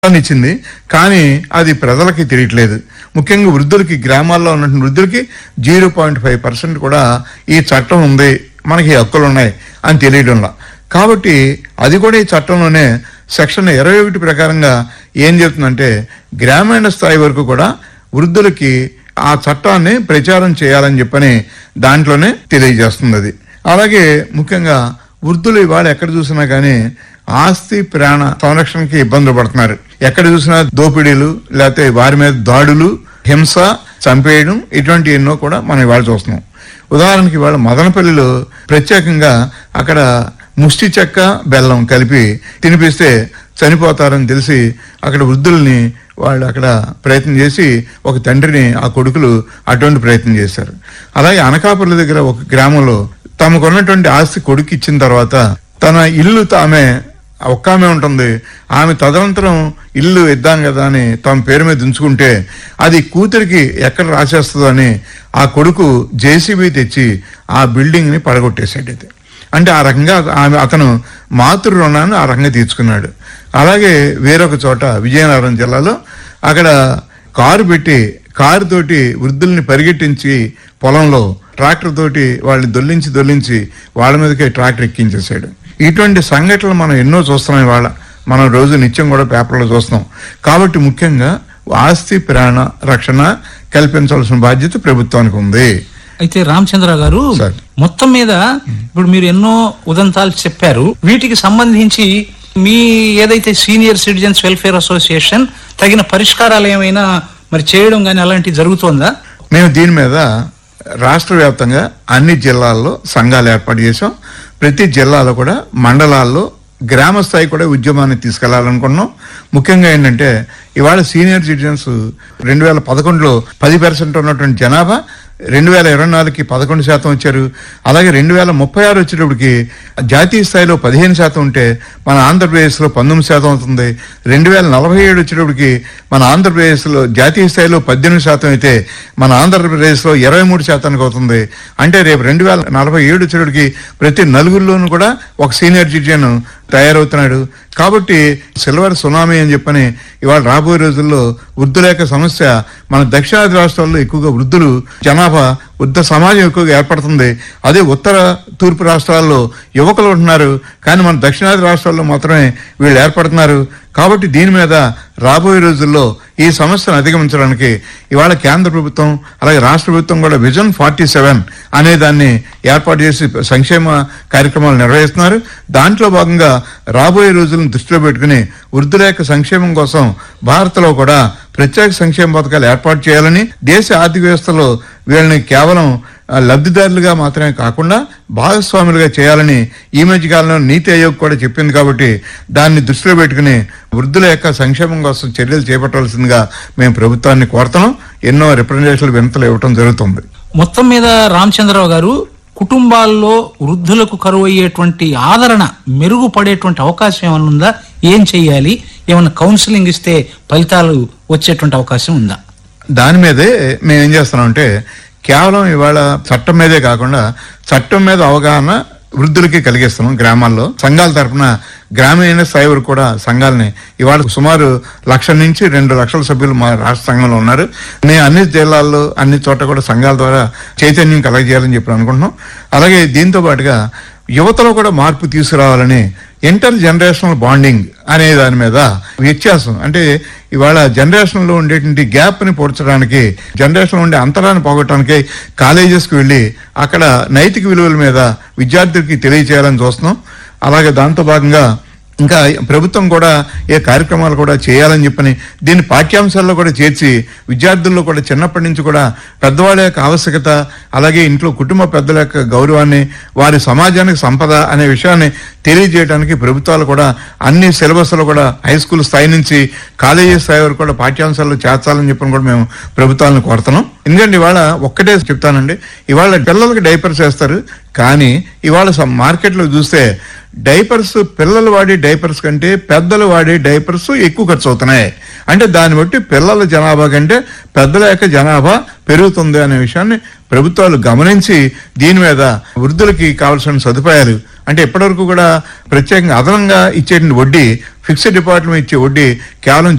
చట్టాన్ని ఇచ్చింది కానీ అది ప్రజలకి తెలియట్లేదు ముఖ్యంగా వృద్ధులకి గ్రామాల్లో ఉన్నటువంటి వృద్ధులకి జీరో పాయింట్ ఫైవ్ పర్సెంట్ కూడా ఈ చట్టం ఉంది మనకి హక్కులు ఉన్నాయి అని తెలియడంలా కాబట్టి అది కూడా ఈ చట్టంలోనే సెక్షన్ ఇరవై ఒకటి ప్రకారంగా ఏం చెప్తుందంటే గ్రామీణ స్థాయి వరకు కూడా వృద్ధులకి ఆ చట్టాన్ని ప్రచారం చేయాలని చెప్పని దాంట్లోనే తెలియజేస్తుంది అది అలాగే ముఖ్యంగా వృద్ధులు ఇవాళ ఎక్కడ చూసినా కానీ ఆస్తి ప్రాణ సంరక్షణకి ఇబ్బందులు పడుతున్నారు ఎక్కడ చూసినా దోపిడీలు లేకపోతే వారి మీద దాడులు హింస చంపేయడం ఇటువంటి ఎన్నో కూడా మనం ఇవాళ చూస్తున్నాం ఉదాహరణకి ఇవాళ మదనపల్లిలో ప్రత్యేకంగా అక్కడ ముష్టి చెక్క బెల్లం కలిపి తినిపిస్తే చనిపోతారని తెలిసి అక్కడ వృద్ధుల్ని వాళ్ళు అక్కడ ప్రయత్నం చేసి ఒక తండ్రిని ఆ కొడుకులు అటువంటి ప్రయత్నం చేశారు అలాగే అనకాపల్లి దగ్గర ఒక గ్రామంలో తమకున్నటువంటి ఆస్తి కొడుకు ఇచ్చిన తర్వాత తన ఇల్లు తామే ఒక్క ఆమె ఉంటుంది ఆమె తదనంతరం ఇల్లు ఇద్దాం కదా అని తమ పేరు మీద ఉంచుకుంటే అది కూతురికి ఎక్కడ రాసేస్తుందో అని ఆ కొడుకు జేసీబీ తెచ్చి ఆ బిల్డింగ్ ని పడగొట్టేశాడు అయితే అంటే ఆ రకంగా ఆమె అతను మాతృ రుణాన్ని ఆ రకంగా తీర్చుకున్నాడు అలాగే వేరొక చోట విజయనగరం జిల్లాలో అక్కడ కారు పెట్టి కారు తోటి వృద్ధుల్ని పరిగెట్టించి పొలంలో ట్రాక్టర్ తోటి వాళ్ళని దొల్లించి దొల్లించి వాళ్ళ మీదకే ట్రాక్టర్ ఎక్కించేశాడు ఇటువంటి సంఘటనలు మనం ఎన్నో చూస్తున్నాం ఇవాళ మనం రోజు నిత్యం కూడా పేపర్లో చూస్తున్నాం కాబట్టి ముఖ్యంగా ఆస్తి ప్రాణ రక్షణ కల్పించాల్సిన బాధ్యత ప్రభుత్వానికి ఉంది అయితే రామచంద్ర గారు సార్. మొత్తం మీద ఇప్పుడు మీరు ఎన్నో ఉదంతాలు చెప్పారు వీటికి సంబంధించి మీ ఏదైతే సీనియర్ సిటిజన్స్ వెల్ఫేర్ అసోసియేషన్ తగిన పరిష్కారాలు ఏమైనా మరి చేయడం కానీ అలాంటివి జరుగుతోందా మేము దీని మీద రాష్ట్ర వ్యాప్తంగా అన్ని జిల్లాల్లో సంఘాలు ఏర్పాటు చేసాం ప్రతి జిల్లాలో కూడా మండలాల్లో గ్రామ స్థాయి కూడా ఉద్యమాన్ని తీసుకెళ్లాలనుకున్నాం ముఖ్యంగా ఏంటంటే ఇవాళ సీనియర్ సిటిజన్స్ రెండు వేల పదకొండులో పది పర్సెంట్ ఉన్నటువంటి జనాభా రెండు వేల ఇరవై నాలుగుకి పదకొండు శాతం వచ్చారు అలాగే రెండు వేల ముప్పై ఆరు వచ్చేటప్పటికి జాతీయ స్థాయిలో పదిహేను శాతం ఉంటే మన ఆంధ్రప్రదేశ్లో పంతొమ్మిది శాతం అవుతుంది రెండు వేల నలభై ఏడు వచ్చేటప్పటికి మన ఆంధ్రప్రదేశ్లో జాతీయ స్థాయిలో పద్దెనిమిది శాతం అయితే మన ఆంధ్రప్రదేశ్లో ఇరవై మూడు శాతానికి అవుతుంది అంటే రేపు రెండు వేల నలభై ఏడు వచ్చేటప్పటికి ప్రతి నలుగురిలోనూ కూడా ఒక సీనియర్ సిటిజన్ తయారవుతున్నాడు కాబట్టి సిల్వర్ సునామీ అని చెప్పని ఇవాళ రాబోయే రోజుల్లో వృద్ధుల యొక్క సమస్య మన దక్షిణాది రాష్ట్రాల్లో ఎక్కువగా వృద్ధులు జనాభా వృద్ధ సమాజం ఎక్కువగా ఏర్పడుతుంది అదే ఉత్తర తూర్పు రాష్ట్రాల్లో యువకులు ఉంటున్నారు కానీ మన దక్షిణాది రాష్ట్రాల్లో మాత్రమే వీళ్ళు ఏర్పడుతున్నారు కాబట్టి దీని మీద రాబోయే రోజుల్లో ఈ సమస్యను అధిగమించడానికి ఇవాళ కేంద్ర ప్రభుత్వం అలాగే రాష్ట్ర ప్రభుత్వం కూడా విజన్ ఫార్టీ సెవెన్ అనే దాన్ని ఏర్పాటు చేసి సంక్షేమ కార్యక్రమాలు నిర్వహిస్తున్నారు దాంట్లో భాగంగా రాబోయే రోజులను దృష్టిలో పెట్టుకుని వృద్ధుల యొక్క సంక్షేమం కోసం భారత్లో కూడా ప్రత్యేక సంక్షేమ పథకాలు ఏర్పాటు చేయాలని దేశ ఆర్థిక వ్యవస్థలో వీళ్ళని కేవలం ఆ, లబ్ధిదారులుగా మాత్రమే కాకుండా భాగస్వాములుగా చేయాలని ఈ మధ్య కాలంలో నీతి ఆయోగ్ కూడా చెప్పింది కాబట్టి దాన్ని దృష్టిలో పెట్టుకుని వృద్ధుల యొక్క సంక్షేమం కోసం చర్యలు చేపట్టాల్సిందిగా మేము ప్రభుత్వాన్ని కోరుతున్నాం ఎన్నో రిప్రజెంటేషన్లు వినతులు ఇవ్వటం జరుగుతుంది మొత్తం మీద రామచంద్రరావు గారు కుటుంబాల్లో వృద్ధులకు కరువు అయ్యేటువంటి ఆదరణ మెరుగుపడేటువంటి అవకాశం ఏమైనా ఉందా ఏం చెయ్యాలి ఏమైనా కౌన్సిలింగ్ ఇస్తే ఫలితాలు వచ్చేటువంటి అవకాశం ఉందా దాని మీదే మేము ఏం చేస్తున్నామంటే కేవలం ఇవాళ చట్టం మీదే కాకుండా చట్టం మీద అవగాహన వృద్ధులకి కలిగిస్తున్నాం గ్రామాల్లో సంఘాల తరపున గ్రామీణ స్థాయి వరకు కూడా సంఘాలని ఇవాళ సుమారు లక్ష నుంచి రెండు లక్షల సభ్యులు మా రాష్ట్ర సంఘంలో ఉన్నారు మేము అన్ని జిల్లాల్లో అన్ని చోట్ల కూడా సంఘాల ద్వారా చైతన్యం కలగజేయాలని చెప్పి అనుకుంటున్నాం అలాగే దీంతో పాటుగా యువతలో కూడా మార్పు తీసుకురావాలని ఇంటర్ జనరేషనల్ బాండింగ్ అనే దాని మీద వ్యత్యాసం అంటే ఇవాళ జనరేషన్ లో ఉండేటువంటి గ్యాప్ ని పోడ్చడానికి జనరేషన్ లో ఉండే అంతరాన్ని పోగొట్టడానికి కాలేజెస్ కి వెళ్ళి అక్కడ నైతిక విలువల మీద విద్యార్థులకి తెలియజేయాలని చూస్తున్నాం అలాగే దాంతో భాగంగా ఇంకా ప్రభుత్వం కూడా ఏ కార్యక్రమాలు కూడా చేయాలని చెప్పని దీన్ని పాఠ్యాంశాల్లో కూడా చేర్చి విద్యార్థుల్లో కూడా చిన్నప్పటి నుంచి కూడా పెద్దవాళ్ళ యొక్క ఆవశ్యకత అలాగే ఇంట్లో కుటుంబ పెద్దల యొక్క గౌరవాన్ని వారి సమాజానికి సంపద అనే విషయాన్ని తెలియజేయడానికి ప్రభుత్వాలు కూడా అన్ని సిలబస్లో కూడా హై స్కూల్ స్థాయి నుంచి కాలేజీ స్థాయి వరకు కూడా పాఠ్యాంశాల్లో చేర్చాలని చెప్పని కూడా మేము ప్రభుత్వాలను కోరుతున్నాం ఎందుకంటే ఇవాళ ఒక్కటే చెప్తానండి ఇవాళ పిల్లలకి డైపర్స్ వేస్తారు కానీ ఇవాళ స- మార్కెట్లో చూస్తే డైపర్స్ పిల్లలు వాడే డైపర్స్ కంటే పెద్దలు వాడే డైపర్స్ ఎక్కువ ఖర్చు అవుతున్నాయి అంటే దాన్ని బట్టి పిల్లల జనాభా కంటే పెద్దల యొక్క జనాభా పెరుగుతుంది అనే విషయాన్ని ప్రభుత్వాలు గమనించి దీని మీద వృద్ధులకి కావాల్సిన సదుపాయాలు అంటే ఇప్పటివరకు కూడా ప్రత్యేకంగా అదనంగా ఇచ్చేటువంటి వడ్డీ ఫిక్స్డ్ డిపాజిట్ మీద ఇచ్చే వడ్డీ కేవలం